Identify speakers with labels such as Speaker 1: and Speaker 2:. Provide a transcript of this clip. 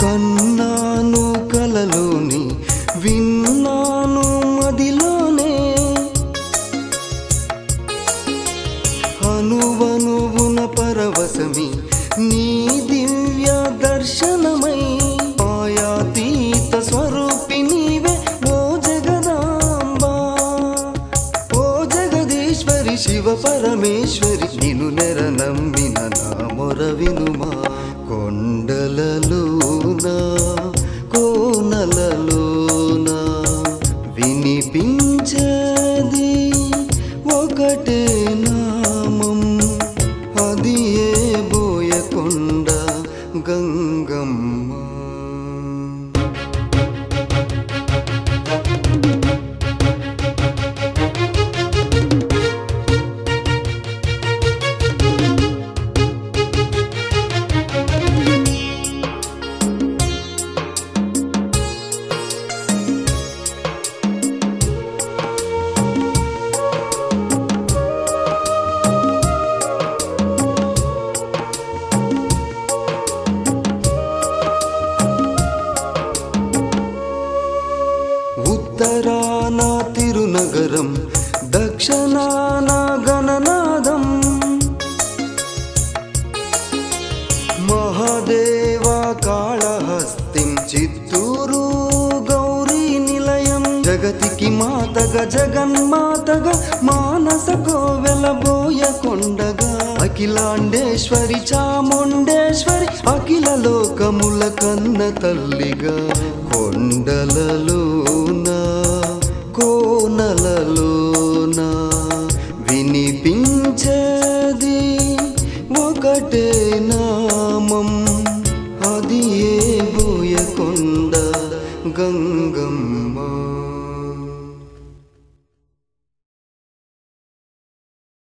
Speaker 1: కన్నాను కలలోని విన్నాను మదిలోనే అనువనువున పరవశమి నీ దివ్య దర్శనమై మాయాతీత స్వరూపి నీవే ఓ జగదాంబా ఓ జగదీశ్వరి శివ పరమేశ్వరి నిన్ను నెర నమ్మిన నా మొర వినుమా కొండలలోన కోనలలోన వినిపించేది ఒకటే నామం అది ఏ బోయకొండ గంగమ్మ ఉత్తరాన తిరునగరం దక్షిణాన గణనాదం మహాదేవ కాళహస్తిం చిత్తూరు గౌరీ నిలయం జగతికి మాతగా జగన్మాతగా మానస కోవెల బోయకొండగా అఖిలాండేశ్వరి చాముండేశ్వరి అఖిల లోకముల కన్న తల్లిగా కొండలలోన కోనలలోన వినిపించేది ఒకటే నామం అది ఏ బోయకొండ గంగమ్మ